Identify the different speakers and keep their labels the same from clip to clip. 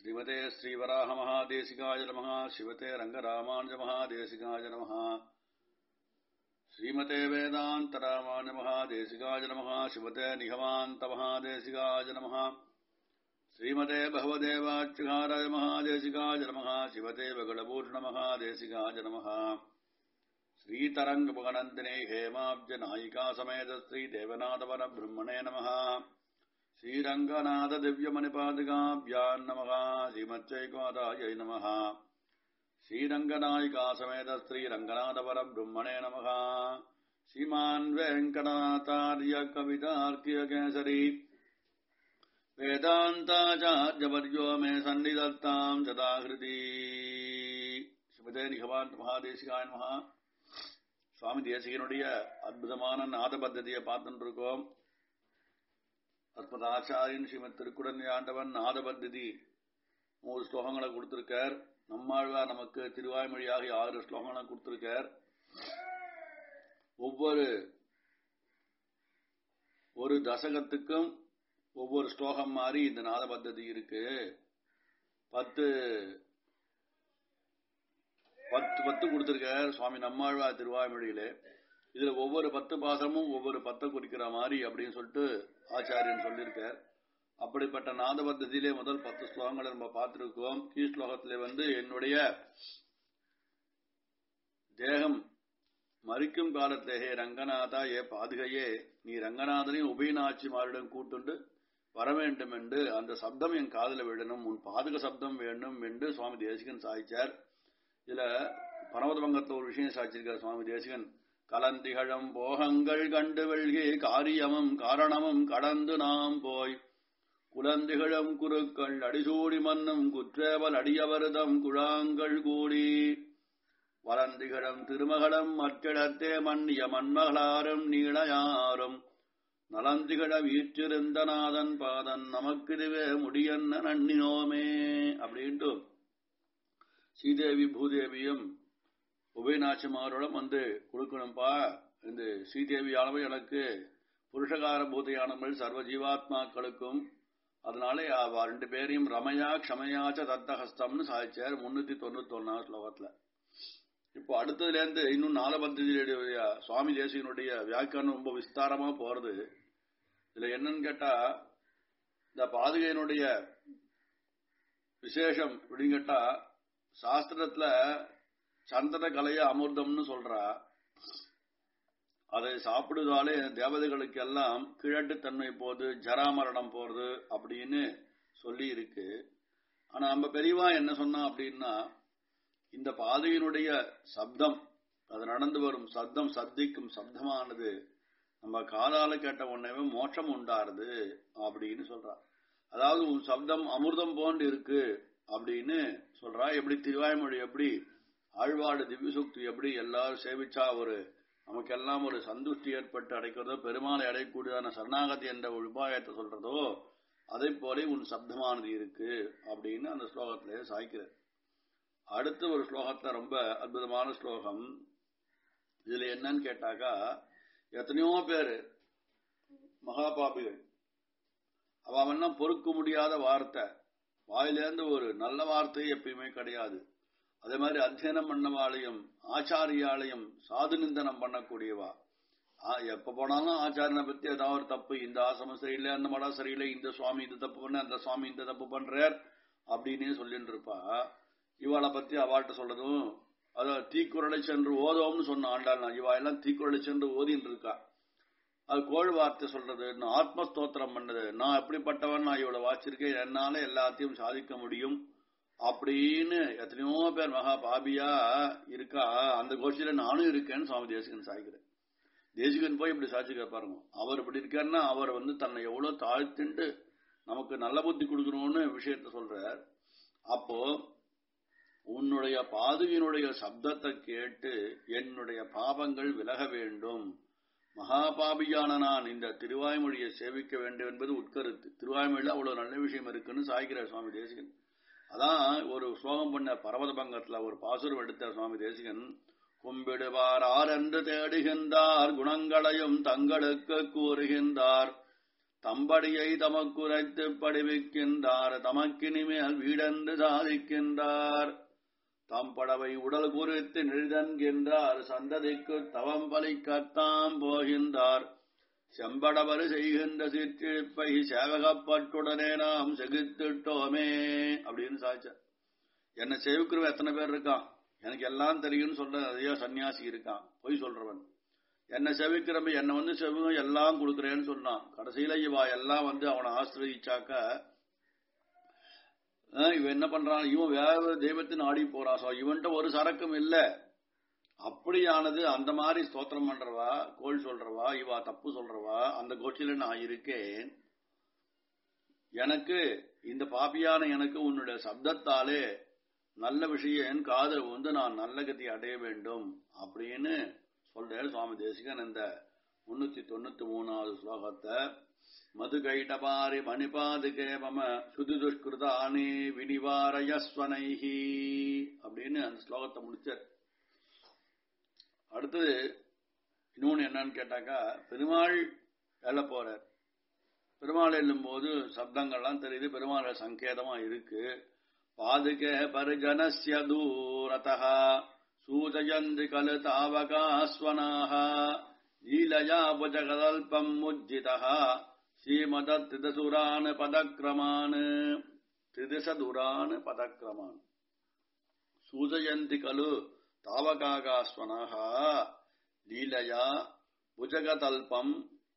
Speaker 1: ஸ்ரீமதே ஸ்ரீவராக மகாதேசிகாய நமः சிவதே ரங்கராமானுஜ மகாதேசிகாய நமः ஸ்ரீமதே வேதாந்த ராமானுஜ மகாதேசிகாய நமः சிவதே நிகமாந்த மகாதேசிகாய நமः ஸ்ரீமதே பகவதேவாச்சுகாராய மகாதேசிகாய நமः சிவதே வகுடபூர்ண மகாதேசிகாய நமः श्रीतरङ्गमगनन्दिने हेमाब्जनायिका समेत श्रीदेवनाथवर ब्रह्मणे नमः श्रीरङ्गनाथदिव्यमणिपादिकाभ्याम् नमः श्रीमच्चैकोदायै नमः श्रीरङ्गनायिका समेत श्रीरङ्गनाथवर ब्रह्मणे नमः श्रीमान् वेङ्कटनाथार्य कवितार्क्यकेसरी वेदान्ताचार्यवर्यो मे सन्निधत्ताम् सदाहृति श्रीमते निगमान् महादेशिकाय नमः சுவாமி தேசிகனுடைய அற்புதமான நாத பத்ததியை பார்த்துட்டு இருக்கோம் அற்புத ஆச்சாரியன் ஸ்ரீமத் திருக்குடன் ஆண்டவன் நாத பத்ததி மூணு ஸ்லோகங்களை கொடுத்திருக்கார் நம்மாழ்வார் நமக்கு திருவாய்மொழியாக ஆறு ஸ்லோகங்களை கொடுத்திருக்கார் ஒவ்வொரு ஒரு தசகத்துக்கும் ஒவ்வொரு ஸ்லோகம் மாதிரி இந்த நாத பத்ததி இருக்கு பத்து பத்து பத்து கொடுத்திருக்கார் சுவாமி நம்மாழ்வார் திருவாய்மொழியிலே இதுல ஒவ்வொரு பத்து பாசமும் ஒவ்வொரு பத்தை குறிக்கிற மாதிரி அப்படின்னு சொல்லிட்டு ஆச்சாரியன் சொல்லியிருக்கார் அப்படிப்பட்ட நாத பத்ததியிலே முதல் பத்து ஸ்லோகங்களை நம்ம பார்த்திருக்கோம் கீ ஸ்லோகத்திலே வந்து என்னுடைய தேகம் மறிக்கும் காலத்திலேயே ரங்கநாதா ஏ பாதுகையே நீ ரங்கநாதனையும் உபயநாச்சிமாரிடம் கூட்டுண்டு வர வேண்டும் என்று அந்த சப்தம் என் காதல விடணும் உன் பாதுக சப்தம் வேண்டும் என்று சுவாமி தேசிகன் சாய்ச்சார் இதுல பரமதபங்கத்துல ஒரு விஷயம் சாட்சியிருக்கார் சுவாமி தேசிகன் கலந்திகழம் போகங்கள் கண்டு வெள்கே காரியமும் காரணமும் கடந்து நாம் போய் குலந்திகழம் குருக்கள் அடிசூடி மன்னும் குற்றேவல் அடியவருதம் குழாங்கள் கூடி வளந்திகழம் திருமகளம் மற்றிடத்தே மன்னிய மன்மகளாரும் நீளையாரும் நலந்திகழ வீற்றிருந்த நாதன் பாதன் நமக்கிதுவே முடியன்ன நன்னினோமே அப்படின்ட்டு ஸ்ரீதேவி பூதேவியும் உபயநாச்சிமாரோடும் வந்து கொடுக்கணும்பா இந்த ஸ்ரீதேவியானவை எனக்கு புருஷகார பூதையானவள் சர்வ ஜீவாத்மாக்களுக்கும் அதனாலே அவ ரெண்டு பேரையும் ரமயா க்ஷமயாச்ச தத்தஹஸ்தம்னு சாதிச்சார் முன்னூத்தி தொண்ணூத்தி ஒன்னாம் ஸ்லோகத்துல இப்போ அடுத்ததுல இருந்து இன்னும் நாலபத்தியுடைய சுவாமி தேசிகனுடைய வியாக்கியானம் ரொம்ப விஸ்தாரமா போறது இதுல என்னன்னு கேட்டா இந்த பாதுகையினுடைய விசேஷம் அப்படின்னு கேட்டா சாஸ்திரத்துல சந்தன கலைய அமிர்தம்னு சொல்றா அதை சாப்பிடுவதாலே தேவதைகளுக்கு எல்லாம் கிழட்டு தன்மை போகுது ஜராமரணம் போறது அப்படின்னு சொல்லி இருக்கு ஆனா நம்ம பெரியவா என்ன சொன்னா அப்படின்னா இந்த பாதையினுடைய சப்தம் அது நடந்து வரும் சப்தம் சப்திக்கும் சப்தமானது நம்ம காதால கேட்ட உடனே மோட்சம் உண்டாருது அப்படின்னு சொல்றா அதாவது உன் சப்தம் அமிர்தம் போன்று இருக்கு அப்படின்னு சொல்றா எப்படி திருவாய்மொழி எப்படி ஆழ்வாடு திவ்யசுக்தி எப்படி எல்லாரும் சேவிச்சா ஒரு நமக்கெல்லாம் ஒரு சந்துஷ்டி ஏற்பட்டு அடைக்கிறதோ பெருமாளை அடையக்கூடியதான சரணாகதி என்ற ஒரு உபாயத்தை சொல்றதோ அதை போல உன் சப்தமானது இருக்கு அப்படின்னு அந்த ஸ்லோகத்திலே சாய்க்கிறார் அடுத்த ஒரு ஸ்லோகத்துல ரொம்ப அற்புதமான ஸ்லோகம் இதுல என்னன்னு கேட்டாக்கா எத்தனையோ பேரு மகாபாபிகள் அவன் பொறுக்க முடியாத வார்த்தை வாயிலேருந்து ஒரு நல்ல வார்த்தை எப்பயுமே கிடையாது அதே மாதிரி அத்தியனம் பண்ணவாளையும் ஆச்சாரியாலையும் சாது நிந்தனம் பண்ணக்கூடியவா எப்ப போனாலும் ஆச்சாரியனை பத்தி ஏதாவது ஒரு தப்பு இந்த ஆசிரமம் சரியில்லை அந்த மடம் சரியில்லை இந்த சுவாமி இந்த தப்பு பண்ண அந்த சுவாமி இந்த தப்பு பண்றார் அப்படின்னே சொல்லிட்டு இருப்பா இவாளை பத்தி அவாள்கிட்ட சொல்றதும் அத தீக்குறளை சென்று ஓதோம்னு சொன்ன ஆண்டாள் இவா எல்லாம் தீக்குறளை சென்று ஓதின்னு இருக்கா அது கோள் வார்த்தை சொல்றது நான் ஆத்மஸ்தோத்திரம் பண்ணது நான் எப்படிப்பட்டவன் நான் இவ்வளவு வாச்சிருக்கேன் என்னால எல்லாத்தையும் சாதிக்க முடியும் அப்படின்னு எத்தனையோ பேர் மகா பாபியா இருக்கா அந்த கோஷ்டியில நானும் இருக்கேன்னு சுவாமி தேசிகன் சாய்க்கிறேன் தேசிகன் போய் இப்படி சாட்சிக்க பாருங்க அவர் இப்படி இருக்காருன்னா அவர் வந்து தன்னை எவ்வளவு தாழ்த்திண்டு நமக்கு நல்ல புத்தி கொடுக்கணும்னு விஷயத்த சொல்றார் அப்போ உன்னுடைய பாதுகையினுடைய சப்தத்தை கேட்டு என்னுடைய பாவங்கள் விலக வேண்டும் மகாபாபியான நான் இந்த திருவாய்மொழியை சேவிக்க வேண்டும் என்பது உட்கருத்து திருவாய்மொழியில அவ்வளவு நல்ல விஷயம் இருக்குன்னு சாய்க்கிறார் சுவாமி தேசிகன் அதான் ஒரு ஸ்லோகம் பண்ண பரவத பங்கத்துல ஒரு பாசுரம் எடுத்த சுவாமி தேசிகன் கும்பிடுவார் ஆர் என்று தேடுகின்றார் குணங்களையும் தங்களுக்கு கூறுகின்றார் தம்படியை தமக்குரைத்து படிவிக்கின்றார் தமக்கினிமேல் வீடென்று சாதிக்கின்றார் தம்படவை உடல் குறித்து நிழுதன்கின்றார் சந்ததிக்கு தவம் பலிக்கத்தாம் போகின்றார் செம்படவர் செய்கின்ற சிற்றிழிப்பை சேவகப்பட்டுடனே நாம் செகுத்திட்டோமே அப்படின்னு சாய்ச்சார் என்னை சேவிக்கிறவன் எத்தனை பேர் இருக்கான் எனக்கு எல்லாம் தெரியும்னு சொல்ற நிறைய சன்னியாசி இருக்கான் பொய் சொல்றவன் என்னை செவிக்கிறப்ப என்னை வந்து செவிக்கும் எல்லாம் கொடுக்குறேன்னு சொன்னான் கடைசியில இவா எல்லாம் வந்து அவனை ஆசிரியச்சாக்க இவன் என்ன பண்றான் இவன் வேற தெய்வத்தின் ஆடி போறான் சோ இவன்ட்ட ஒரு சரக்கும் இல்ல அப்படியானது அந்த மாதிரி ஸ்தோத்திரம் பண்றவா கோல் சொல்றவா இவா தப்பு சொல்றவா அந்த கோஷ்டியில நான் இருக்கேன் எனக்கு இந்த பாப்பியான எனக்கு உன்னுடைய சப்தத்தாலே நல்ல விஷயம் என் காதல் வந்து நான் நல்ல கதி அடைய வேண்டும் அப்படின்னு சொல்றாரு சுவாமி தேசிகன் இந்த முன்னூத்தி தொண்ணூத்தி மூணாவது ஸ்லோகத்தை மது கைடபாரி மணிபாதுகே மம சுது துஷ்கிருதானி வினிவாரயஸ்வனைஹி அப்படின்னு அந்த ஸ்லோகத்தை முடிச்சார் அடுத்தது இன்னொன்னு என்னன்னு கேட்டாக்கா பெருமாள் எழ போறார் பெருமாள் எழும் போது சப்தங்கள்லாம் தெரியுது பெருமாள் சங்கேதமா இருக்கு பாதுகே பரிஜனஸ்ய தூரதா சூதயந்தி கலு தாவகாஸ்வனாக லீலயா புஜகதல்பம் முஜ்ஜிதः ஸ்ரீமத திதசுரான் பதக்ரமான் திதிசதுரான் பதக்ரமான் சூதயந்தி கலு தாவகாகாஸ்வனாக லீலயா புஜகதல்பம்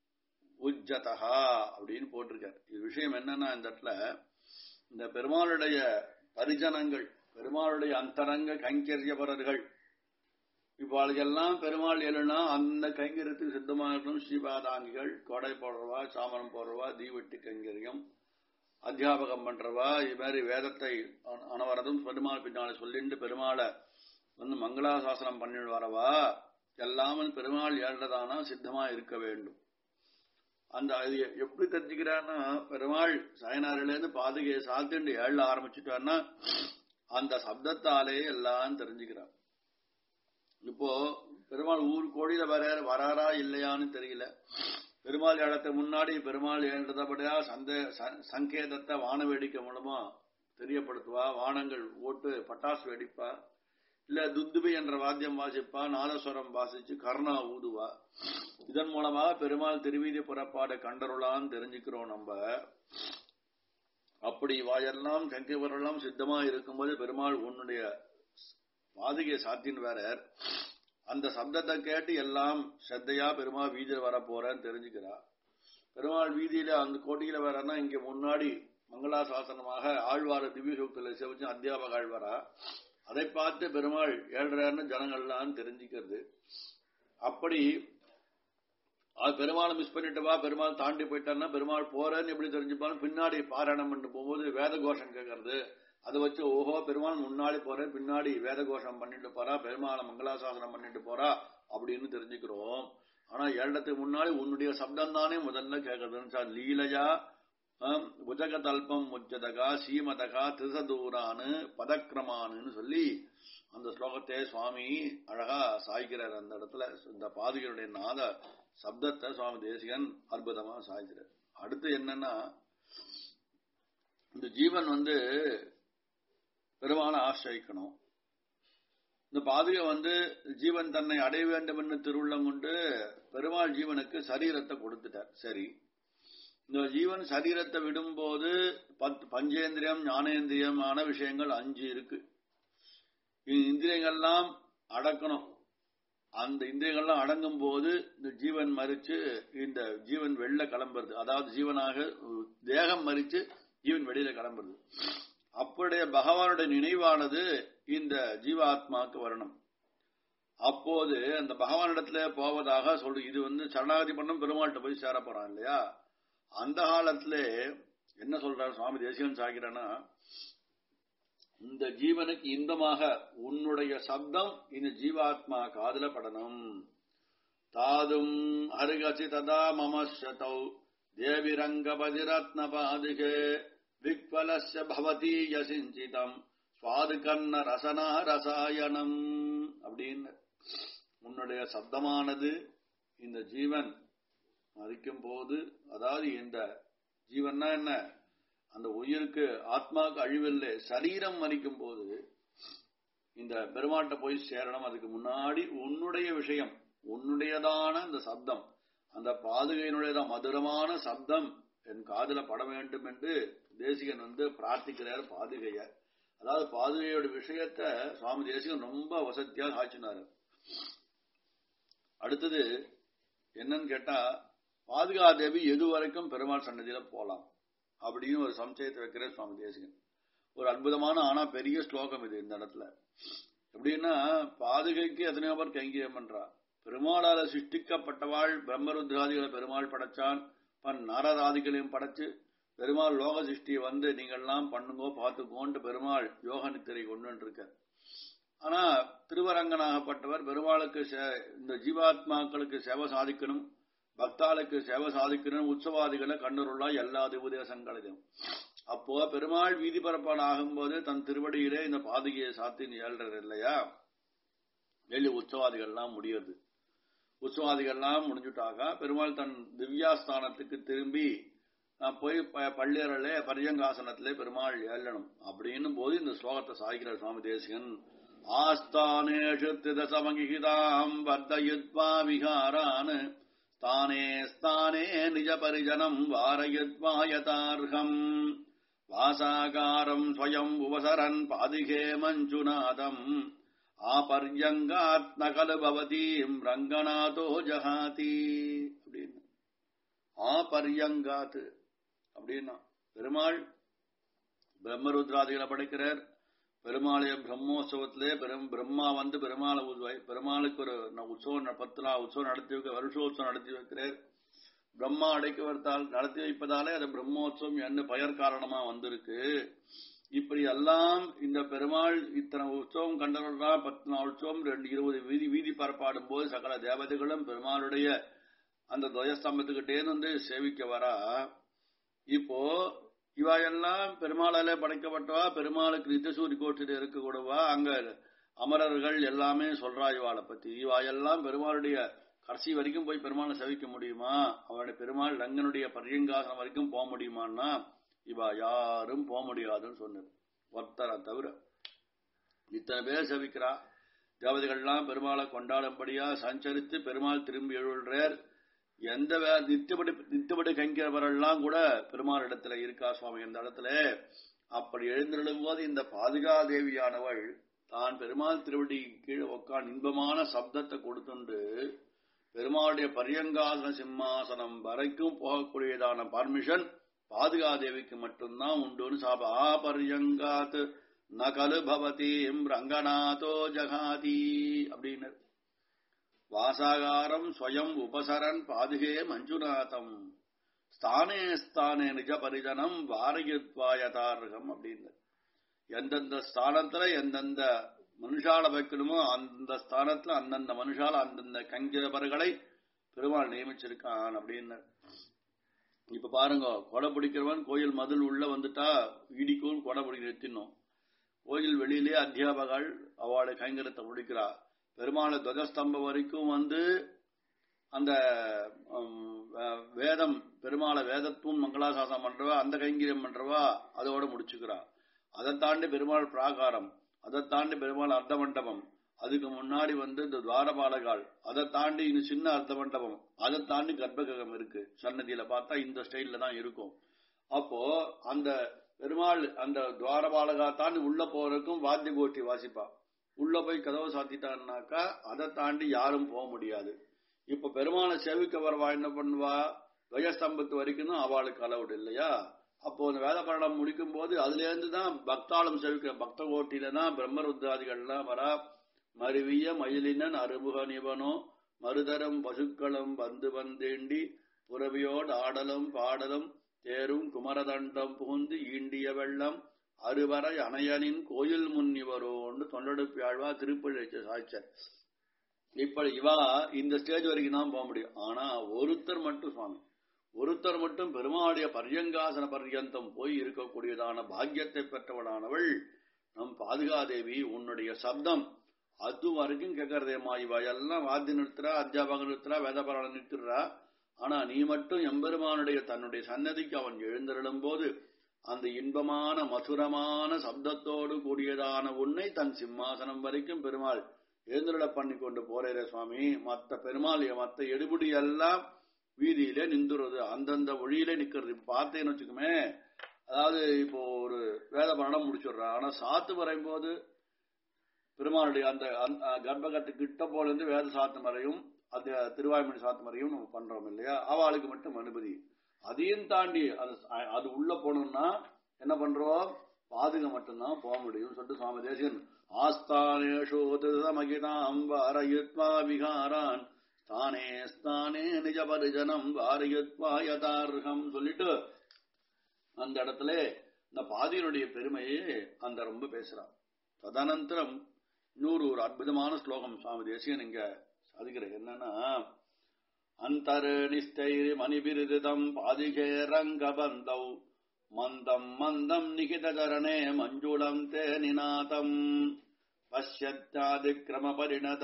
Speaker 1: உஜ்ஜதா அப்படின்னு போட்டிருக்கார் இது விஷயம் என்னன்னா இந்த இடத்துல இந்த பெருமாளுடைய பரிஜனங்கள் பெருமாளுடைய அந்தரங்க கைங்கரியபரர்கள் இவ்வாளுக்கெல்லாம் பெருமாள் எழுனா அந்த கைங்கரியத்துக்கு சித்தமாக இருக்கணும் ஸ்ரீபாதாங்கிகள் கொடை போடுறவா சாமரம் போடுறவா தீவெட்டி கைங்கரியம் அத்தியாபகம் பண்றவா இது மாதிரி வேதத்தை அனவரதும் பெருமாள் பின்னால சொல்லிட்டு பெருமாளை வந்து மங்களாசாசனம் பண்ணிட்டு வரவா எல்லாம் பெருமாள் ஏழ்றதானா சித்தமா இருக்க வேண்டும் அந்த அது எப்படி தெரிஞ்சுக்கிறான்னா பெருமாள் சயனாரிலேருந்து பாதுகையை சாத்திண்டு ஏழ ஆரம்பிச்சுட்டான்னா அந்த சப்தத்தாலே எல்லாம் தெரிஞ்சுக்கிறான் இப்போ பெருமாள் ஊர் கோடியில வர வராரா இல்லையான்னு தெரியல பெருமாள் இடத்துக்கு முன்னாடி பெருமாள் ஏன்றதபடியா சந்த சங்கேதத்தை வான வேடிக்கை மூலமா தெரியப்படுத்துவா வானங்கள் ஓட்டு பட்டாசு வெடிப்பா இல்ல துந்துபி என்ற வாத்தியம் வாசிப்பா நாதஸ்வரம் வாசிச்சு கர்ணா ஊதுவா இதன் மூலமாக பெருமாள் திருவீதி புறப்பாடு கண்டருளான்னு தெரிஞ்சுக்கிறோம் நம்ம அப்படி வாயெல்லாம் சங்கிவரெல்லாம் சித்தமா இருக்கும்போது பெருமாள் உன்னுடைய பாதுகை சாத்தின் வேற அந்த சப்தத்தை கேட்டு எல்லாம் ஸ்ரத்தையா பெருமாள் வீதியில் வர போறேன்னு தெரிஞ்சுக்கிறா பெருமாள் வீதியில அந்த கோட்டியில வரனா இங்க முன்னாடி மங்களாசாசனமாக ஆழ்வார திவ்ய சூக்தில செவிச்சு அத்தியாபக ஆழ்வாரா அதை பார்த்து பெருமாள் ஏழ்றாருன்னு ஜனங்கள்லாம் தெரிஞ்சுக்கிறது அப்படி பெருமாளை மிஸ் பண்ணிட்டு வா பெருமாள் தாண்டி போயிட்டான்னா பெருமாள் போறேன்னு எப்படி தெரிஞ்சுப்பாலும் பின்னாடி பாராயணம் பண்ணிட்டு போகும்போது வேத கோஷம் கேட்கறது அதை வச்சு ஓஹோ பெருமாள் முன்னாடி போறேன் பின்னாடி வேத கோஷம் பண்ணிட்டு போறா பெருமாளை மங்களாசாசனம் பண்ணிட்டு போறா அப்படின்னு தெரிஞ்சுக்கிறோம் ஆனா ஏழத்துக்கு முன்னாடி உன்னுடைய சப்தம் தானே முதல்ல கேட்கறதுன்னு லீலையா புஜக தல்பம் முஜதகா சீமதகா திருசதூரானு பதக்கிரமானு சொல்லி அந்த ஸ்லோகத்தை சுவாமி அழகா சாய்க்கிறார் அந்த இடத்துல இந்த பாதுகையுடைய நாத சப்தத்தை சுவாமி தேசிகன் அற்புதமா சாய்க்கிறார் அடுத்து என்னன்னா இந்த ஜீவன் வந்து பெருமாளை ஆசிரிக்கணும் இந்த பாதுகை வந்து ஜீவன் தன்னை அடைய வேண்டும் என்று திருவுள்ளம் கொண்டு பெருமாள் ஜீவனுக்கு சரீரத்தை கொடுத்துட்டார் சரி இந்த ஜீவன் சரீரத்தை விடும்போது பஞ்சேந்திரியம் ஞானேந்திரியமான விஷயங்கள் அஞ்சு இருக்கு இந்திரியங்கள்லாம் அடக்கணும் அந்த இந்திரியங்கள்லாம் அடங்கும் போது இந்த ஜீவன் மறிச்சு இந்த ஜீவன் வெளில கிளம்புறது அதாவது ஜீவனாக தேகம் மறிச்சு ஜீவன் வெளியில கிளம்புறது அப்படியே பகவானுடைய நினைவானது இந்த ஜீவாத்மாவுக்கு வரணும் அப்போது அந்த பகவானிடத்துல போவதாக சொல்லு இது வந்து சரணாகதி பண்ணும் பெருமாள்கிட்ட போய் சேர போறான் இல்லையா அந்த காலத்துல என்ன சொல்றாரு சுவாமி தேசிகன் சாகிறானா இந்த ஜீவனுக்கு இன்பமாக உன்னுடைய சப்தம் இந்த ஜீவாத்மா காதல படணும் தாதும் அருகசி ததா மமசதௌ தேவிரங்கபதிரத்ன பாதுகே விக்வலஸ்ய பவதி யசிஞ்சிதம் சுவாது கண்ண ரசனா ரசாயனம் அப்படின்னு உன்னுடைய சப்தமானது இந்த ஜீவன் மறிக்கும் போது அதாவது இந்த ஜீவன்னா என்ன அந்த உயிருக்கு ஆத்மாவுக்கு அழிவில்லை சரீரம் மறிக்கும் போது இந்த பெருமாட்ட போய் சேரணும் அதுக்கு முன்னாடி உன்னுடைய விஷயம் உன்னுடையதான அந்த சப்தம் அந்த பாதுகையினுடைய மதுரமான சப்தம் என் காதுல பட வேண்டும் என்று தேசிகன் வந்து பிரார்த்திக்கிறார் பாதுகைய அதாவது பாதுகையோட விஷயத்த சுவாமி தேசிகன் ரொம்ப வசதியாக காய்ச்சினாரு அடுத்தது என்னன்னு கேட்டா பாதுகாதேவி எது வரைக்கும் பெருமாள் சன்னதியில போலாம் அப்படின்னு ஒரு சம்சயத்தை வைக்கிற சுவாமி தேசிகன் ஒரு அற்புதமான ஆனா பெரிய ஸ்லோகம் இது இந்த இடத்துல எப்படின்னா பாதுகைக்கு எத்தனையோ பேர் கைங்கரியம் பண்றா பெருமாளால சிருஷ்டிக்கப்பட்டவாள் பிரம்மருத்ராதிகளை பெருமாள் படைச்சான் பன் நாரதாதிகளையும் படைச்சு பெருமாள் லோக சிருஷ்டியை வந்து நீங்கள்லாம் பண்ணுங்கோ பார்த்துக்கோன்ட்டு பெருமாள் யோக நித்திரை கொண்டு இருக்க ஆனா திருவரங்கனாகப்பட்டவர் பெருமாளுக்கு இந்த ஜீவாத்மாக்களுக்கு சேவை சாதிக்கணும் பக்தாளுக்கு சேவை சாதிக்கணும் உற்சவாதிகளை கண்ணுருளா எல்லா உபதேசங்களிலும் அப்போ பெருமாள் வீதி பரப்பான் ஆகும்போது தன் திருவடியிலே இந்த பாதுகையை சாத்தின்னு ஏழ்றது இல்லையா வெளி உற்சவாதிகள்லாம் முடியுது உற்சவாதிகள்லாம் முடிஞ்சுட்டாக்கா பெருமாள் தன் திவ்யாஸ்தானத்துக்கு திரும்பி போய் பள்ளியரலே பரியங்காசனத்திலே பெருமாள் ஏழணும் அப்படின்னு போது இந்த ஸ்லோகத்தை சாய்கிறார் சுவாமி தேசிகன் ஆஸ்தானேஷு திதசமகிதாம் வர்தயுத்வா விகாரான் ஸ்தானே ஸ்தானே நிஜ பரிஜனம் வாரயுத்வாயதார்ஹம் வாசாகாரம் ஸ்வயம் உபசரன் பாதிகே மஞ்சுநாதம் ஆபர்யங்காத் நகலு பவதீம் ரங்கநாதோ ஜஹாதி அப்படின்னு ஆபர்யங்காத் அப்படின்னா பெருமாள் பிரம்மருத்ராதிகளை படைக்கிறார் பெருமாளைய பிரம்மோற்சவத்திலே பெரும் பிரம்மா வந்து பெருமாளை பெருமாளுக்கு ஒரு உற்சவம் பத்து நாள் உற்சவம் நடத்தி வைக்க வருஷோத்சவம் நடத்தி வைக்கிறார் பிரம்மா அடைக்க வருத்தால் நடத்தி வைப்பதாலே அது பிரம்மோற்சவம் என்ன பெயர் காரணமா வந்திருக்கு இப்படி எல்லாம் இந்த பெருமாள் இத்தனை உற்சவம் கண்டவர்களா பத்து நாள் உற்சவம் ரெண்டு இருபது வீதி வீதி பரப்பாடும் போது சகல தேவதைகளும் பெருமாளுடைய அந்த துவயஸ்தம்பத்துக்கிட்டே வந்து சேவிக்க வரா இப்போ இவா எல்லாம் பெருமாளாலே படைக்கப்பட்டவா பெருமாளுக்கு நித்தசூரி கோட்டில் இருக்கக்கூடவா அங்க அமரர்கள் எல்லாமே சொல்றா இவாளை பத்தி இவா எல்லாம் பெருமாளுடைய கடைசி வரைக்கும் போய் பெருமாளை சேவிக்க முடியுமா அவனுடைய பெருமாள் ரங்கனுடைய பரியங்காசனம் வரைக்கும் போக முடியுமான்னா இவா யாரும் போக முடியாதுன்னு சொன்னது ஒருத்தரை தவிர இத்தனை பேர் சேவிக்கிறா தேவதைகள்லாம் பெருமாளை கொண்டாடும்படியா சஞ்சரித்து பெருமாள் திரும்பி எழுள்றார் எந்த நித்தியபடி நித்தியபடி கைங்கிறவரெல்லாம் கூட பெருமாள் இடத்துல இருக்கா சுவாமி இந்த இடத்துல அப்படி எழுந்திருடும் போது இந்த பாதுகாதேவியானவள் தான் பெருமாள் திருவடி கீழே உட்காந்து இன்பமான சப்தத்தை கொடுத்துண்டு பெருமாளுடைய பரியங்காசன சிம்மாசனம் வரைக்கும் போகக்கூடியதான பர்மிஷன் பாதுகாதேவிக்கு மட்டும்தான் உண்டுன்னு சாப ஆ பரியங்காத் நகலு பவதீம் ரங்கநாதோ ஜகாதி அப்படின்னு வாசாகாரம் ஸ்வயம் உபசரன் பாதுகே மஞ்சுநாதம் ஸ்தானே ஸ்தானே நிஜ பரிஜனம் வாரயுத்வாயதாரகம் அப்படின்னு எந்தெந்த ஸ்தானத்துல எந்தெந்த மனுஷால வைக்கணுமோ அந்த ஸ்தானத்துல அந்தந்த மனுஷால அந்தந்த கங்கிரபர்களை பெருமாள் நியமிச்சிருக்கான் அப்படின்னு இப்ப பாருங்க கொடை பிடிக்கிறவன் கோயில் மதில் உள்ள வந்துட்டா இடிக்கும் கொடை பிடிக்க நிறுத்தினோம் கோயில் வெளியிலே அத்தியாபகர்கள் அவளை கைங்கரத்தை முடிக்கிறா பெருமாளை துவஜஸ்தம்பம் வரைக்கும் வந்து அந்த வேதம் பெருமாளை வேதத்தும் மங்களாசாசனம் பண்றவா அந்த கைங்கரியம் பண்றவா அதோட முடிச்சுக்கிறா அதை தாண்டி பெருமாள் பிராகாரம் அதை தாண்டி பெருமாள் அர்த்த மண்டபம் அதுக்கு முன்னாடி வந்து இந்த துவாரபாலகால் அதை தாண்டி இன்னும் சின்ன அர்த்த மண்டபம் அதை தாண்டி கர்ப்பகிரகம் இருக்கு சன்னதியில பார்த்தா இந்த ஸ்டைல்ல தான் இருக்கும் அப்போ அந்த பெருமாள் அந்த துவாரபாலகா தாண்டி உள்ள போறதுக்கும் வாத்திய கோஷ்டி வாசிப்பா உள்ள போய் கதவை சாத்திட்டான்னாக்கா அதை தாண்டி யாரும் போக முடியாது இப்ப பெருமாளை சேவிக்க வரவா என்ன பண்ணுவா துவயஸ்தம்பத்து வரைக்கும் தான் அவளுக்கு அளவுடு இல்லையா அப்போ அந்த வேத பரணம் முடிக்கும் போது அதுல இருந்து தான் பக்தாளம் சேவிக்கிற பக்த கோட்டியில தான் பிரம்மருத்ராதிகள்லாம் வரா மருவிய மயிலினன் அருமுக நிபனோ மறுதரம் பசுக்களும் வந்து வந்தேண்டி புறவியோடு ஆடலும் பாடலும் தேரும் குமரதண்டம் புகுந்து ஈண்டிய வெள்ளம் அறுவரை அணையனின் கோயில் முன்னிவரோன்னு தொண்டடுப்பியாழ்வா திருப்பள்ளி சாய்ச்சர் இப்படி இவா இந்த ஸ்டேஜ் வரைக்கும் தான் போக முடியும் ஆனா ஒருத்தர் மட்டும் சுவாமி ஒருத்தர் மட்டும் பெருமாளுடைய பரியங்காசன பர்யந்தம் போய் இருக்கக்கூடியதான பாக்கியத்தை பெற்றவளானவள் நம் பாதுகாதேவி உன்னுடைய சப்தம் அது வரைக்கும் கேட்கறதேம்மா இவ எல்லாம் வாத்தியம் நிறுத்துறா அத்தியாபகம் நிறுத்துறா வேதபாராயணம் நிறுத்துறா ஆனா நீ மட்டும் எம்பெருமானுடைய தன்னுடைய சன்னதிக்கு அவன் எழுந்தருளும் போது அந்த இன்பமான மதுரமான சப்தத்தோடு கூடியதான உன்னை தன் சிம்மாசனம் வரைக்கும் பெருமாள் எழுந்தருள பண்ணி கொண்டு போறேரே சுவாமி மத்த பெருமாள் மத்த எடுபடி எல்லாம் வீதியிலே நின்றுறது அந்தந்த வழியிலே நிக்கிறது இப்ப பார்த்தேன்னு வச்சுக்குமே அதாவது இப்போ ஒரு வேத பரணம் முடிச்சுடுறான் ஆனா சாத்து வரையும் போது பெருமாளுடைய அந்த கர்ப்பகட்டு கிட்ட போல இருந்து வேத சாத்து மறையும் அந்த திருவாய்மொழி சாத்து மறையும் நம்ம பண்றோம் இல்லையா அவளுக்கு மட்டும் அனுமதி அதையும் தாண்டி அது அது உள்ள போகணும்னா என்ன பண்றோம் பாதுக மட்டும்தான் போக முடியும் சொல்லிட்டு சுவாமி தேசிகன் ஆஸ்தானேஷு திருதமகிதாம் வாரயுத்வா விகாரான் ஸ்தானே ஸ்தானே நிஜ பரிஜனம் வாரயுத்வா யதார்ஹம் சொல்லிட்டு அந்த இடத்துல இந்த பாதியனுடைய பெருமையே அந்த ரொம்ப பேசுறான் ததனந்தரம் இன்னொரு ஒரு அற்புதமான ஸ்லோகம் சுவாமி தேசியன் இங்க சாதிக்கிறது என்னன்னா அந்தர் நிஷ்டைரி மணிபிருதிதம் பாதிகே ரங்கபந்தௌ மந்தம் மந்தம் நிகிதகரணே மஞ்சுளம் தே நிநாதம் பசியத்தாதிக்கிரம பரிணத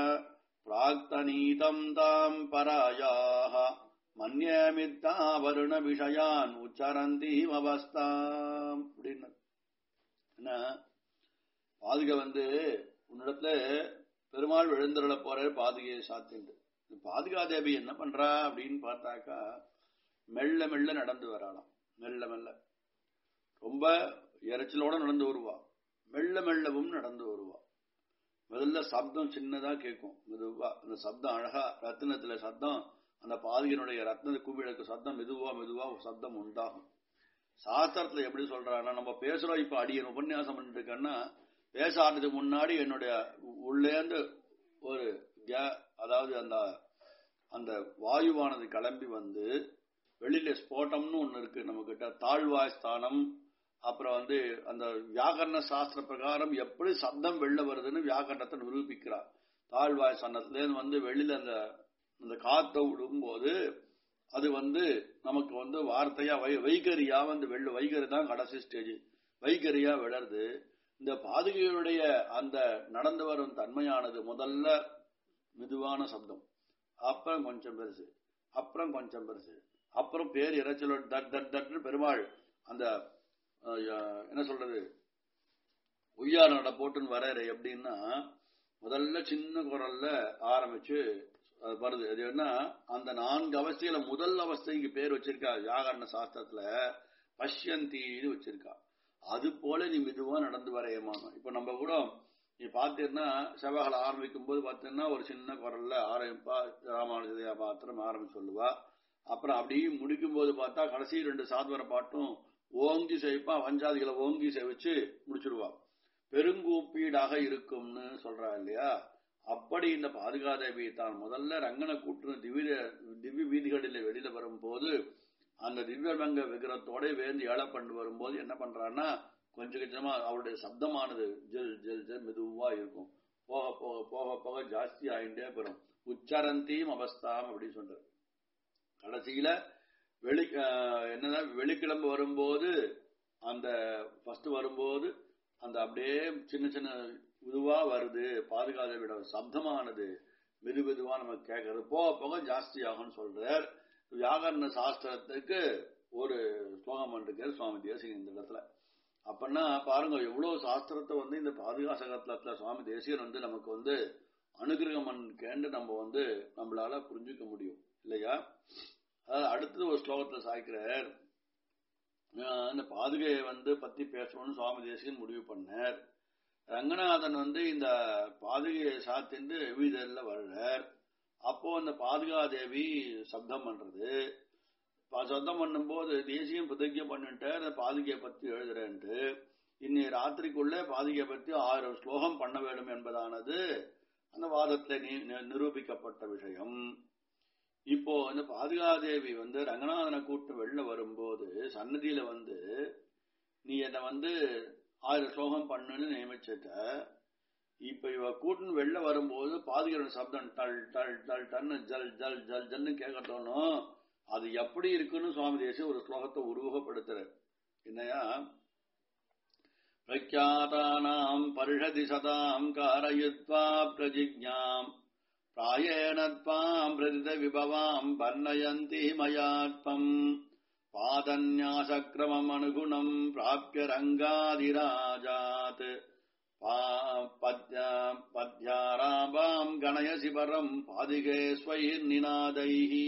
Speaker 1: பிராக்தனீதம் தாம் பராயாக மன்யமித்தா வருண விஷயான் உச்சரந்தீம் அவஸ்தாம் அப்படின்னு என்ன பாதுக வந்து உன்னிடத்துல பெருமாள் எழுந்தருள போற பாதுகையை சாத்திண்டு பாதுகாதேவி என்ன பண்றா அப்படின்னு பார்த்தாக்கா மெல்ல மெல்ல நடந்து வராளாம் மெல்ல மெல்ல ரொம்ப இறைச்சலோட நடந்து வருவா மெல்ல மெல்லவும் நடந்து வருவா முதல்ல சப்தம் சின்னதா கேட்கும் மெதுவா அந்த சப்தம் அழகா ரத்தினத்துல சத்தம் அந்த பாதிகனுடைய ரத்ன குமிழக்கு சத்தம் மெதுவா மெதுவா சப்தம் உண்டாகும் சாஸ்திரத்துல எப்படி சொல்றாங்கன்னா நம்ம பேசுறோம் இப்ப அடியன் உபன்யாசம் பண்ணிட்டு இருக்கேன்னா பேச ஆடுறதுக்கு முன்னாடி என்னுடைய உள்ளேந்து ஒரு அதாவது அந்த அந்த வாயுவானது கிளம்பி வந்து வெளியில ஸ்போட்டம்னு ஒண்ணு இருக்கு நம்ம கிட்ட தாழ்வாய் ஸ்தானம் அப்புறம் வந்து அந்த வியாக்கரண சாஸ்திர பிரகாரம் எப்படி சப்தம் வெளில வருதுன்னு வியாக்கரணத்தை நிரூபிக்கிறார் தாழ்வாய் ஸ்தானத்துல வந்து வெளியில அந்த அந்த காத்த விடும்போது அது வந்து நமக்கு வந்து வார்த்தையா வை வைகரியா வந்து வெள்ள வைகரி தான் கடைசி ஸ்டேஜ் வைகரியா விழருது இந்த பாதுகையுடைய அந்த நடந்து வரும் தன்மையானது முதல்ல மெதுவான சப்தம் அப்புறம் கொஞ்சம் பெருசு அப்புறம் கொஞ்சம் பெருசு அப்புறம் பேர் இறைச்சலோட தட் தட் தட்னு பெருமாள் அந்த என்ன சொல்றது உய்யார நட போட்டுன்னு வர்றாரு எப்படின்னா முதல்ல சின்ன குரல்ல ஆரம்பிச்சு வருது அது என்ன அந்த நான்கு அவஸ்தையில முதல் அவஸ்தைக்கு பேர் வச்சிருக்கா வியாகரண சாஸ்திரத்துல பஷ்யந்தின்னு வச்சிருக்கா அது போல நீ மெதுவா நடந்து வர ஏமானும் இப்ப நம்ம கூட நீ பாத்தீங்கன்னா செவ்வாய்களை ஆரம்பிக்கும் போது பாத்தீங்கன்னா ஒரு சின்ன குரல்ல ஆரம்பிப்பா ராமானுஜதையா பாத்திரம் ஆரம்பிச்சு சொல்லுவா அப்புறம் அப்படியே முடிக்கும் போது பார்த்தா கடைசி ரெண்டு சாத்வர பாட்டும் ஓங்கி செவிப்பா வஞ்சாதிகளை ஓங்கி செவிச்சு முடிச்சிருவா பெருங்கூப்பீடாக இருக்கும்னு சொல்றா இல்லையா அப்படி இந்த பாதுகாதேவி தான் முதல்ல ரங்கனை கூட்டு திவ்ய திவ்ய வீதிகளில் வெளியில வரும்போது அந்த திவ்யமங்க விக்கிரத்தோட வேந்து ஏழை பண்ணு வரும்போது என்ன பண்றான்னா கொஞ்சம் கொஞ்சமா அவருடைய சப்தமானது ஜெல் ஜெல் ஜெல் மெதுவா இருக்கும் போக போக போக போக ஜாஸ்தி ஆயிட்டே போறோம் உச்சரந்தியும் அவஸ்தாம் அப்படின்னு சொல்றாரு கடைசியில வெளி என்னதான் வெளிக்கிழம்பு வரும்போது அந்த ஃபர்ஸ்ட் வரும்போது அந்த அப்படியே சின்ன சின்ன இதுவா வருது பாதுகாத விட சப்தமானது மெது மெதுவா நம்ம கேட்கறது போக போக ஜாஸ்தி ஆகும்னு சொல்றார் வியாகரண சாஸ்திரத்துக்கு ஒரு ஸ்லோகம் பண்ணிருக்காரு சுவாமி தேசிகன் இந்த இடத்துல அப்படின்னா பாருங்க எவ்வளவு சாஸ்திரத்தை வந்து இந்த பாதுகாசகத்துல சுவாமி தேசியன் வந்து நமக்கு வந்து அனுகிரகம் கேண்டு நம்ம வந்து நம்மளால புரிஞ்சுக்க முடியும் இல்லையா அதாவது அடுத்தது ஒரு ஸ்லோகத்துல சாய்க்கிறார் இந்த பாதுகையை வந்து பத்தி பேசணும்னு சுவாமி தேசிகன் முடிவு பண்ணார் ரங்கநாதன் வந்து இந்த பாதுகையை சாத்திண்டு வீதல்ல வர்றார் அப்போ அந்த பாதுகாதேவி சப்தம் பண்றது சப்தம் பண்ணும்போது தேசியம் பிரதிஜை பண்ணிட்டு அந்த பாதுகையை பத்தி எழுதுறேன்ட்டு இன்னி ராத்திரிக்குள்ள பாதுகையை பத்தி ஆயிரம் ஸ்லோகம் பண்ண வேண்டும் என்பதானது அந்த வாதத்துல நிரூபிக்கப்பட்ட விஷயம் இப்போ இந்த பாதுகாதேவி வந்து ரங்கநாதனை கூட்டு வெளில வரும்போது சன்னதியில வந்து நீ என்னை வந்து ஆயிரம் ஸ்லோகம் பண்ணுன்னு நியமிச்சிட்ட இப்ப இவ கூட்டுன்னு வெளில வரும்போது பாதுகாப்பு சப்தம் டல் டல் டல் டன்னு ஜல் ஜல் ஜல் ஜல்னு கேட்கட்டோனும் அது எப்படி இருக்குன்னு சுவாமி தேசிய ஒரு ஸ்லோகத்தை உருவகப்படுத்துற என்னையா பிரக்யாதானாம் பரிஷதி சதாம் காரயுத்வா பிரஜிஜாம் பிராயேணத்வாம் பிரதித விபவாம் வர்ணயந்தி மயாத்மம் பாதன்யாசக்கிரமம் அனுகுணம் பிராபிய ரங்காதிராஜாத் பத்யாராபாம் கணயசி பரம் பாதிகே ஸ்வயிர் நினாதைஹி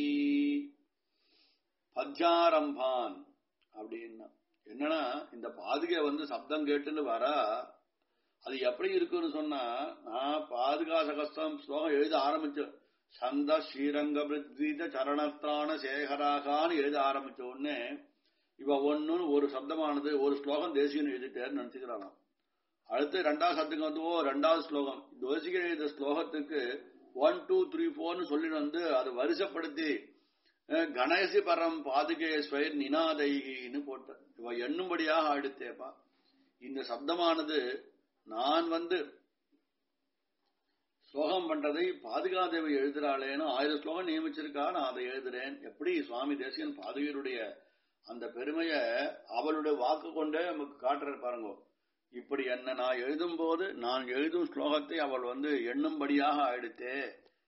Speaker 1: பத்யாரம்பான் அப்படின்னா என்னன்னா இந்த பாதுகை வந்து சப்தம் கேட்டுன்னு வரா அது எப்படி இருக்குன்னு சொன்னா நான் பாதுகா சகஸ்திரம் ஸ்லோகம் எழுத ஆரம்பிச்ச சந்த ஸ்ரீரங்க பிரித்வீத சரணத்ரான சேகராகான்னு எழுத ஆரம்பிச்ச உடனே இவ ஒன்னுன்னு ஒரு சப்தமானது ஒரு ஸ்லோகம் தேசியம் எழுதிட்டேன்னு நினைச்சுக்கிறான் அடுத்து ரெண்டாவது சப்தம் வந்து ஓ ரெண்டாவது ஸ்லோகம் தேசிகன் எழுத ஸ்லோகத்துக்கு ஒன் டூ த்ரீ ஃபோர்னு சொல்லி வந்து அதை வரிசைப்படுத்தி கணேசி பரம் பாதுகே ஸ்வயர் நினாதைன்னு போட்ட இவ எண்ணும்படியாக அடுத்தேப்பா இந்த சப்தமானது நான் வந்து ஸ்லோகம் பண்றதை பாதுகாதேவி எழுதுறாளேன்னு ஆயிரம் ஸ்லோகம் நியமிச்சிருக்கா நான் அதை எழுதுறேன் எப்படி சுவாமி தேசியன் பாதுகையருடைய அந்த பெருமைய அவளுடைய வாக்கு கொண்டே நமக்கு காட்டுற பாருங்க இப்படி என்ன நான் எழுதும் போது நான் எழுதும் ஸ்லோகத்தை அவள் வந்து எண்ணும்படியாக ஆயிடுத்தே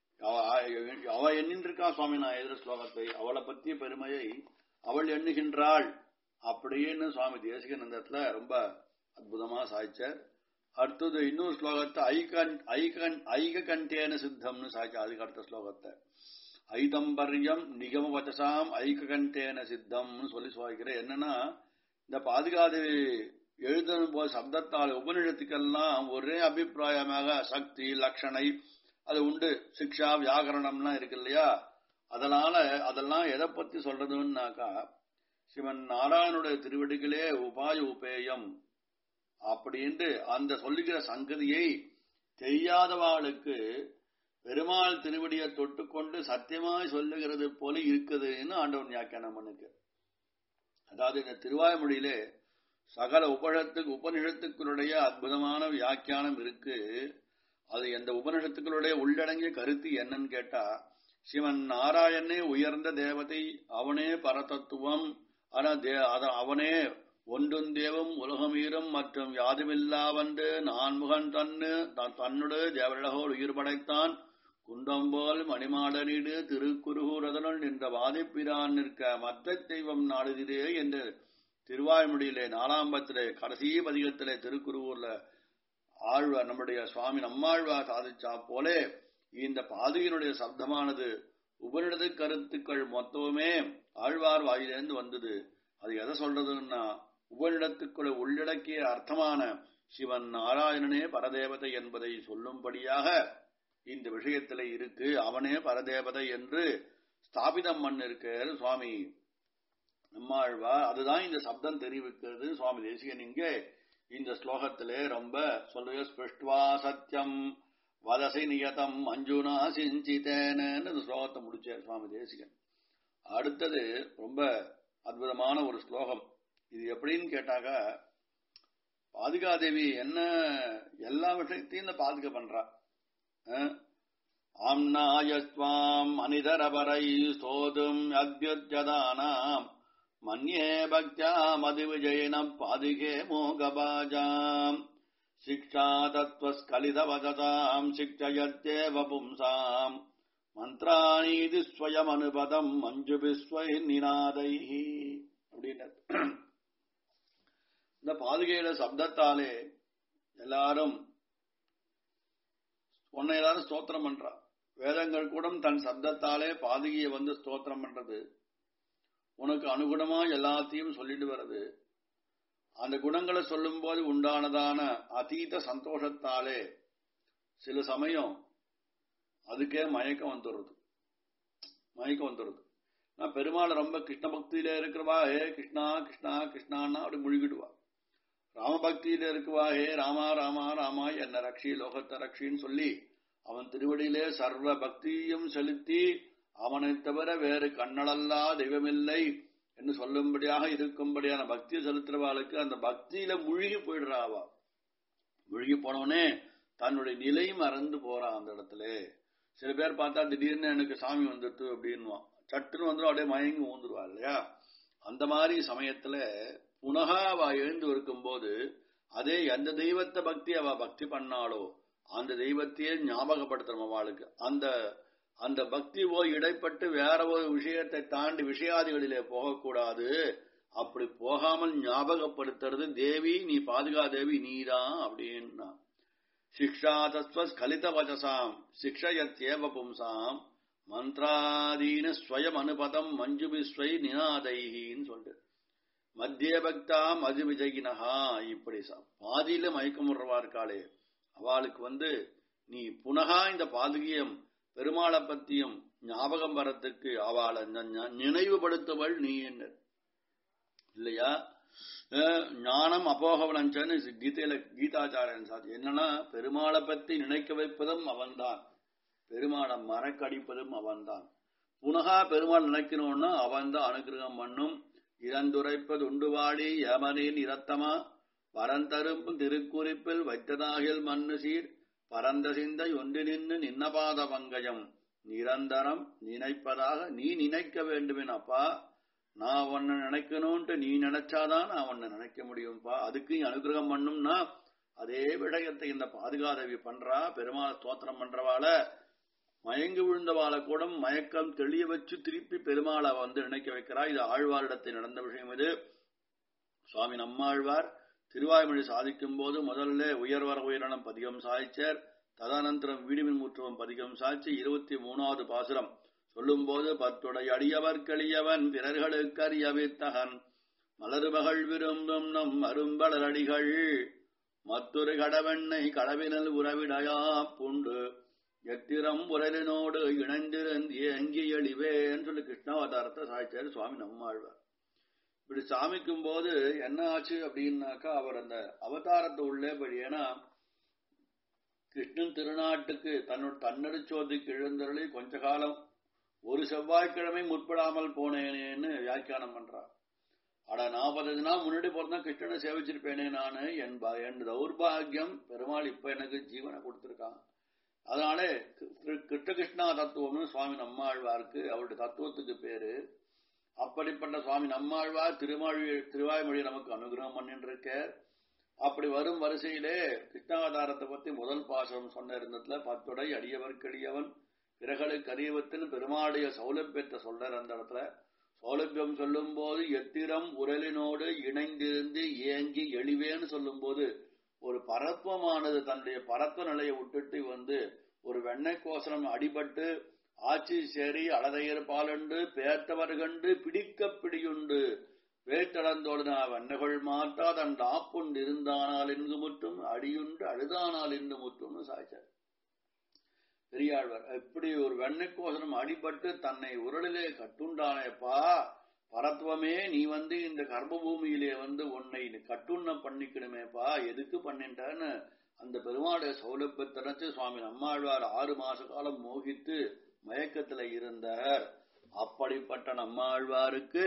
Speaker 1: அவ எண்ணின்றிருக்கா சுவாமி நான் எழுதுற ஸ்லோகத்தை அவளை பற்றிய பெருமையை அவள் எண்ணுகின்றாள் அப்படின்னு சுவாமி தேசிகன் அந்த இடத்துல ரொம்ப அற்புதமா சாய்ச்சார் அடுத்தது இன்னொரு ஸ்லோகத்தை ஐகன் ஐகன் ஐக கண்டேன சித்தம்னு சாய்ச்சா அதுக்கு அடுத்த ஸ்லோகத்தை ஐதம்பரியம் நிகம வச்சசாம் ஐக கண்டேன சித்தம்னு சொல்லி சுவாய்க்கிறேன் என்னன்னா இந்த பாதுகாதேவி எழுதணும் போது சப்தத்தால் உபநிடத்துக்கெல்லாம் ஒரே அபிப்பிராயமாக சக்தி லட்சணை அது உண்டு சிக்ஷா வியாகரணம்லாம் இருக்கு இல்லையா அதனால அதெல்லாம் எதை பத்தி சொல்றதுன்னாக்கா சிவன் நாராயணுடைய திருவடிகளே உபாய உபேயம் அப்படின்ட்டு அந்த சொல்லுகிற சங்கதியை தெரியாதவாளுக்கு பெருமாள் திருவடியை தொட்டுக்கொண்டு சத்தியமாய் சொல்லுகிறது போல இருக்குதுன்னு ஆண்டவன் வியாக்கியானம் பண்ணுக்கு அதாவது இந்த திருவாய்மொழியிலே சகல உபனிஷத்துக்கு உபனிஷத்துக்களுடைய அற்புதமான வியாக்கியானம் இருக்கு அது எந்த உபனிஷத்துக்களுடைய உள்ளடங்கிய கருத்து என்னன்னு கேட்டா சிவன் நாராயணனே உயர்ந்த தேவதை அவனே பரதத்துவம் ஆனா அவனே ஒன்றும் தேவம் உலகமீரும் மற்றும் யாதுமில்லாவன்று நான்முகன் தன்னு தன்னுடைய தேவரகோர் உயிர் படைத்தான் குண்டம்போல் மணிமாடனீடு திருக்குருகூரதனுள் நின்ற வாதிப்பிரான் நிற்க மற்ற தெய்வம் நாடுகிறே என்று திருவாய்மொழியிலே நாலாம்பத்திலே கடைசி பதிகத்திலே திருக்குருவூர்ல ஆழ்வார் நம்முடைய சுவாமி நம்மாழ்வார் சாதிச்சா போலே இந்த பாதுகையினுடைய சப்தமானது உபனிடது கருத்துக்கள் மொத்தமுமே ஆழ்வார் வாயிலிருந்து வந்தது அது எதை சொல்றதுன்னா உபனிடத்துக்குள்ள உள்ளடக்கிய அர்த்தமான சிவன் நாராயணனே பரதேவதை என்பதை சொல்லும்படியாக இந்த விஷயத்துல இருக்கு அவனே பரதேவதை என்று ஸ்தாபிதம் பண்ணிருக்காரு சுவாமி நம்மாழ்வார் அதுதான் இந்த சப்தம் தெரிவிக்கிறது சுவாமி தேசிகன் இங்கே இந்த ஸ்லோகத்திலே ரொம்ப சொல்லுங்க ஸ்பிருஷ்டுவா சத்தியம் வதசை நியதம் அஞ்சுனா சிஞ்சித்தேன்னு இந்த ஸ்லோகத்தை முடிச்சார் சுவாமி தேசிகன் அடுத்தது ரொம்ப அற்புதமான ஒரு ஸ்லோகம் இது எப்படின்னு கேட்டாக்க பாதுகாதேவி என்ன எல்லா விஷயத்தையும் இந்த பாதுகா பண்றா ஆம்னாயஸ்வாம் அனிதரபரை சோதும் அத்யுத்யதானாம் மன்யே பக்தியா மதிவிஜயின பாதுகே மோகபாஜாம் சிக்ஷா தத்வஸ்கலிதவததாம் சிக்ஷயத்தேவ பும்சாம் மந்திராணீதி ஸ்வயம் அனுபதம் மஞ்சு விஸ்வை நினாதை அப்படின்னு இந்த பாதுகையில சப்தத்தாலே எல்லாரும் உன்னை எல்லாரும் ஸ்தோத்திரம் பண்றா வேதங்கள் கூட தன் சப்தத்தாலே பாதுகையை வந்து ஸ்தோத்திரம் பண்றது உனக்கு அனுகுணமா எல்லாத்தையும் சொல்லிட்டு வருது அந்த குணங்களை சொல்லும் போது உண்டானதான அதீத சந்தோஷத்தாலே சில சமயம் அதுக்கே மயக்கம் வந்துடுறது மயக்கம் வந்துடுறது நான் பெருமாள் ரொம்ப கிருஷ்ண பக்தியில இருக்கிறவா ஹே கிருஷ்ணா கிருஷ்ணா கிருஷ்ணான்னா அப்படி முழுகிடுவா ராமபக்தியில இருக்குவா ஹே ராமா ராமா ராமா என்ன ரக்ஷி லோகத்தை ரக்ஷின்னு சொல்லி அவன் திருவடியிலே சர்வ பக்தியும் செலுத்தி அவனை தவிர வேறு கண்ணளல்லா தெய்வமில்லை என்று சொல்லும்படியாக இருக்கும்படியான பக்தியை செலுத்துறவாளுக்கு அந்த பக்தியில முழுகி போயிடுறாவா முழுகி போனவனே தன்னுடைய நிலை மறந்து போறான் அந்த இடத்துல சில பேர் பார்த்தா திடீர்னு எனக்கு சாமி வந்துட்டு அப்படின்வான் சட்டுன்னு வந்துடும் அப்படியே மயங்கி ஊந்துருவா இல்லையா அந்த மாதிரி சமயத்துல புனகா அவ எழுந்து இருக்கும்போது அதே எந்த தெய்வத்தை பக்தி அவ பக்தி பண்ணாலோ அந்த தெய்வத்தையே ஞாபகப்படுத்தணும் அவளுக்கு அந்த அந்த பக்தி போய் இடைப்பட்டு வேற ஒரு விஷயத்தை தாண்டி விஷயாதிகளிலே போகக்கூடாது அப்படி போகாமல் ஞாபகப்படுத்துறது தேவி நீ பாதுகா தேவி நீதான் அப்படின்னா சிக்ஷா தத்துவ ஸ்கலித வச்சசாம் சிக்ஷயத்யேவ பும்சாம் மந்திராதீன ஸ்வயம் அனுபதம் மஞ்சு விஸ்வை நினாதைகின்னு சொல்லிட்டு மத்திய பக்தா மது விஜயினஹா இப்படி பாதியில மயக்கமுறவா இருக்காளே அவளுக்கு வந்து நீ புனகா இந்த பாதுகியம் பெருமாளை பத்தியும் ஞாபகம் வரத்துக்கு அவளை நினைவுபடுத்தவள் நீ என்ன இல்லையா ஞானம் அபோகவனஞ்சன்னு கீதையில கீதாச்சாரியன் சாதி என்னன்னா பெருமாளை பத்தி நினைக்க வைப்பதும் அவன்தான் பெருமாளை மறக்கடிப்பதும் அவன்தான் புனகா பெருமாள் நினைக்கணும்னா அவன்தான் அனுகிரகம் பண்ணும் இறந்துரைப்பது உண்டுவாடி யமனின் இரத்தமா பரந்தரும் திருக்குறிப்பில் வைத்ததாகில் மண்ணு சீர் பரந்த சிந்தை ஒன்று நின்று நின்னபாத பங்கஜம் நிரந்தரம் நினைப்பதாக நீ நினைக்க வேண்டுமென் அப்பா நான் உன்னை நினைக்கணும்ட்டு நீ நினைச்சாதான் நான் உன்னை நினைக்க முடியும்ப்பா அதுக்கு நீ அனுகிரகம் பண்ணும்னா அதே விடயத்தை இந்த பாதுகாதவி பண்றா பெருமாள் ஸ்தோத்திரம் பண்றவாள மயங்கி விழுந்தவாளை கூட மயக்கம் தெளிய வச்சு திருப்பி பெருமாளை வந்து நினைக்க வைக்கிறா இது ஆழ்வாரிடத்தில் நடந்த விஷயம் இது சுவாமி நம்மாழ்வார் திருவாய்மொழி சாதிக்கும் போது முதல்ல உயர்வர உயரணம் பதிகம் சாய்ச்சர் ததானந்தரம் வீடுமின் முற்றுவம் பதிகம் சாய்ச்சி இருபத்தி மூணாவது பாசுரம் சொல்லும் போது பத்துடை அடியவர் கழியவன் பிறர்களுக்கு அறியவித்தகன் மலர்மகள் விரும்பும் நம் அரும்பலரடிகள் மற்றொரு கடவெண்ணை கடவினல் உறவிடையா புண்டு எத்திரம் உரலினோடு இணைந்திருந்து ஏங்கி எழிவேன்னு சொல்லி கிருஷ்ணாவதாரத்தை சாய்ச்சாரு சுவாமி நம்மாழ்வார் இப்படி சாமிக்கும் போது என்ன ஆச்சு அப்படின்னாக்கா அவர் அந்த அவதாரத்தை உள்ளே படி ஏன்னா கிருஷ்ணன் திருநாட்டுக்கு தன்னோட தன்னடிச்சோதிக்கு எழுந்தருளி கொஞ்ச காலம் ஒரு செவ்வாய்க்கிழமை முற்படாமல் போனேனேன்னு வியாக்கியானம் பண்றார் அட நாற்பது நாள் முன்னாடி பிறந்தா கிருஷ்ணனை சேவிச்சிருப்பேனே நானு என் என் தௌர்பாகியம் பெருமாள் இப்ப எனக்கு ஜீவனை கொடுத்திருக்கான் அதனால கிருஷ்ணகிருஷ்ணா தத்துவம்னு சுவாமி நம்மாழ்வாருக்கு அவருடைய தத்துவத்துக்கு பேரு அப்படிப்பட்ட சுவாமி நம்மாழ்வார் திருமாழி திருவாய்மொழி நமக்கு அனுகிரகம் பண்ணிட்டு இருக்க அப்படி வரும் வரிசையிலே கிருஷ்ணாவதாரத்தை பத்தி முதல் பாசம் சொன்ன இருந்ததுல பத்துடை அடியவர்க்கடியவன் பிறகளுக்கு அறியவத்தின் பெருமாடைய சௌலபியத்தை சொல்ற அந்த இடத்துல சௌலபியம் சொல்லும் போது எத்திரம் உரலினோடு இணைந்திருந்து ஏங்கி எளிவேன்னு சொல்லும் போது ஒரு பரத்வமானது தன்னுடைய பரத்வ நிலையை விட்டுட்டு வந்து ஒரு வெண்ணெய் கோசனம் அடிபட்டு ஆட்சி சேரி அழதையர் பாலண்டு பேர்த்தவர் கண்டு பிடிக்க பிடியுண்டு வேட்டளந்தோடு வண்ணகள் மாற்றா தன் ஆப்புண்டு இருந்தானால் என்று முற்றும் அடியுண்டு அழுதானால் என்று முற்றும்னு சாய்ச்சார் பெரியாழ்வார் இப்படி ஒரு வெண்ணைக்கோசனம் அடிபட்டு தன்னை உரலிலே கட்டுண்டானேப்பா பரத்துவமே நீ வந்து இந்த கர்ப்பபூமியிலே வந்து உன்னை கட்டுண்ண பண்ணிக்கணுமேப்பா எதுக்கு பண்ணிட்டான்னு அந்த பெருமாளுடைய சௌலபியத்தை நினைச்சு சுவாமி நம்மாழ்வார் ஆறு மாச காலம் மோகித்து மயக்கத்துல இருந்தார் அப்படிப்பட்ட நம்மாழ்வாருக்கு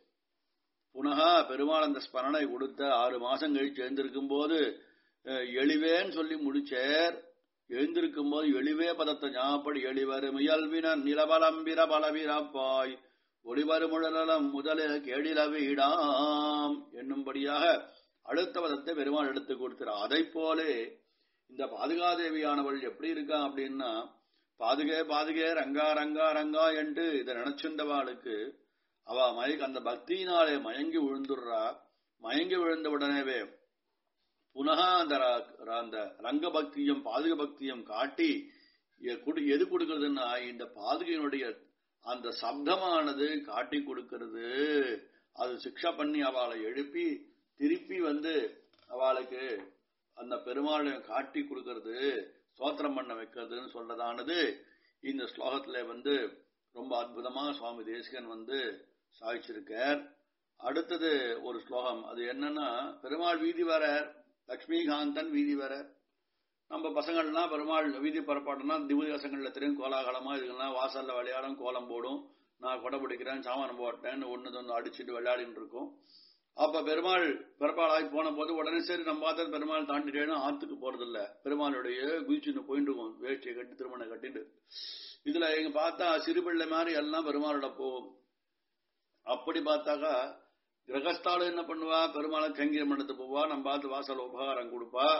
Speaker 1: புனகா பெருமாள் அந்த ஸ்மரணை கொடுத்த ஆறு மாசம் கழிச்சு எழுந்திருக்கும் போது எளிவேன்னு சொல்லி முடிச்சேர் எழுந்திருக்கும் போது எளிவே பதத்தை ஞாபடி எளிவரும் இயல்பின நிலபலம்பிர பலவிரப்பாய் ஒளிவருமுழலம் முதல கேடில வீடாம் என்னும்படியாக அடுத்த பதத்தை பெருமாள் எடுத்து கொடுக்கிறார் அதை போலே இந்த பாதுகாதேவியானவள் எப்படி இருக்கா அப்படின்னா பாதுகே பாதுகே ரங்கா ரங்கா ரங்கா என்று இதை நினைச்சிருந்தவாளுக்கு அவ மயக்க அந்த பக்தியினாலே மயங்கி விழுந்துடுறா மயங்கி விழுந்த உடனேவே புனகா அந்த அந்த ரங்க பக்தியும் பாதுக பக்தியும் காட்டி எது கொடுக்கறதுன்னா இந்த பாதுகையினுடைய அந்த சப்தமானது காட்டி கொடுக்கிறது அது சிக்ஷா பண்ணி அவளை எழுப்பி திருப்பி வந்து அவளுக்கு அந்த பெருமாளை காட்டி கொடுக்கறது சோத்திரம் பண்ண வைக்கிறதுன்னு சொல்றதானது இந்த ஸ்லோகத்துல வந்து ரொம்ப அற்புதமா சுவாமி தேசிகன் வந்து சாதிச்சிருக்கார் அடுத்தது ஒரு ஸ்லோகம் அது என்னன்னா பெருமாள் வீதி வர லக்ஷ்மிகாந்தன் வீதி வர நம்ம பசங்கள்லாம் பெருமாள் வீதி பரப்பாட்டம்னா திவ்யதசங்கள்ல தெரியும் கோலாகலமா இதுக்கெல்லாம் வாசல்ல விளையாடும் கோலம் போடும் நான் கொடை பிடிக்கிறேன் சாமான் போட்டேன்னு ஒன்னு ஒன்று அடிச்சுட்டு விளையாடின்னு இருக்கும் அப்ப பெருமாள் பிறப்பாளாகி போன போது உடனே சரி நம்ம பார்த்தா பெருமாள் தாண்டிட்டேன்னு ஆத்துக்கு போறது இல்ல பெருமாளுடைய குதிச்சுன்னு போயிட்டு இருக்கும் வேஷ்டியை கட்டி திருமணம் கட்டிட்டு இதுல எங்க பார்த்தா சிறுபிள்ளை மாதிரி எல்லாம் பெருமாளோட போகும் அப்படி பார்த்தாக்கா கிரகஸ்தாலும் என்ன பண்ணுவா பெருமாளை கங்கீரம் எடுத்து போவா நம்ம பார்த்து வாசல் உபகாரம் கொடுப்பா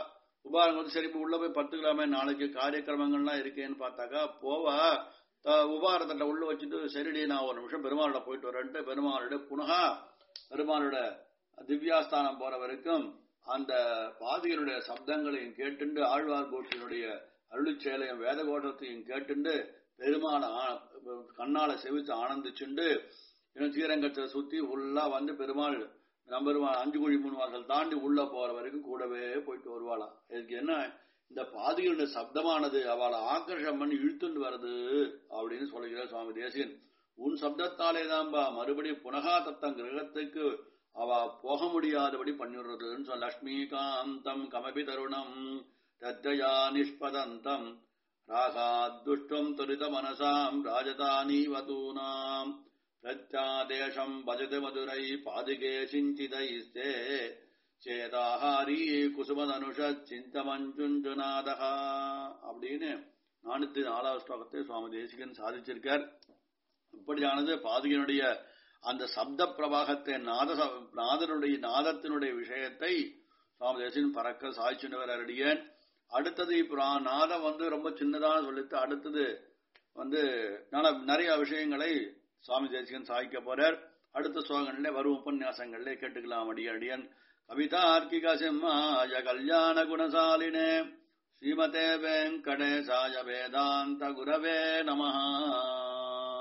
Speaker 1: உபாரம் வந்து சரி இப்ப உள்ள போய் பத்துக்கலாமே நாளைக்கு காரியக்கிரமங்கள்லாம் இருக்கேன்னு பார்த்தாக்கா போவா உபாரத்தட்ட உள்ள வச்சுட்டு சரிடி நான் ஒரு நிமிஷம் பெருமாளோட போயிட்டு வரேன்ட்டு பெருமாளோட புனகா பெருமாளோட திவ்யாஸ்தானம் போற வரைக்கும் அந்த பாதிகளுடைய சப்தங்களையும் கேட்டுண்டு ஆழ்வார் கோஷினுடைய அருளிச்செயலையும் வேத கோஷத்தையும் கேட்டுண்டு பெருமான கண்ணால செவித்து ஆனந்திச்சுண்டு இன்னும் ஸ்ரீரங்கத்தை சுத்தி ஃபுல்லா வந்து பெருமாள் நம்பெருமாள் அஞ்சு குழி மூணு வாசல் தாண்டி உள்ள போற வரைக்கும் கூடவே போயிட்டு வருவாளாம் இதுக்கு என்ன இந்த பாதிகளுடைய சப்தமானது அவளை ஆக்கர்ஷம் பண்ணி இழுத்துண்டு வருது அப்படின்னு சொல்லுகிறார் சுவாமி தேசியன் உன் சப்தத்தாலே தான்பா மறுபடியும் புனகா தத்தம் கிரகத்துக்கு அவ போக முடியாதபடி பண்ணிடுறதுன்னு சொல்ல லக்ஷ்மிகாந்தம் கமபி தருணம் தத்தயா நிஷ்பதந்தம் ராகாத்துஷ்டம் துரித மனசாம் ராஜதானீவதூனாம் பிரத்யாதேசம் பஜது மதுரை பாதுகே சிந்திதைஸ்தே சேதாஹாரி குசுமதனுஷ சிந்தமஞ்சுஞ்சநாதகா அப்படின்னு நானூத்தி நாலாவது ஸ்லோகத்தை சுவாமி தேசிகன் சாதிச்சிருக்கார் இப்படியானது பாதுகையினுடைய அந்த சப்த பிரவாகத்தை நாத நாதனுடைய நாதத்தினுடைய விஷயத்தை சுவாமி தேசிகன் பறக்க சாதிச்சுட்டு அடியேன் அடுத்தது இப்போ நாதம் வந்து ரொம்ப சின்னதாக சொல்லிட்டு அடுத்தது வந்து நிறைய விஷயங்களை சுவாமி தேசிகன் சாதிக்க போறார் அடுத்த ஸ்லோகங்கள்ல வரும் உபன்யாசங்கள்ல கேட்டுக்கலாம் அடியன் அடியன் கவிதார்க்கிக சிம்மாய கல்யாண குணசாலினே ஸ்ரீமதே வெங்கடேசாய வேதாந்த குரவே நமஹா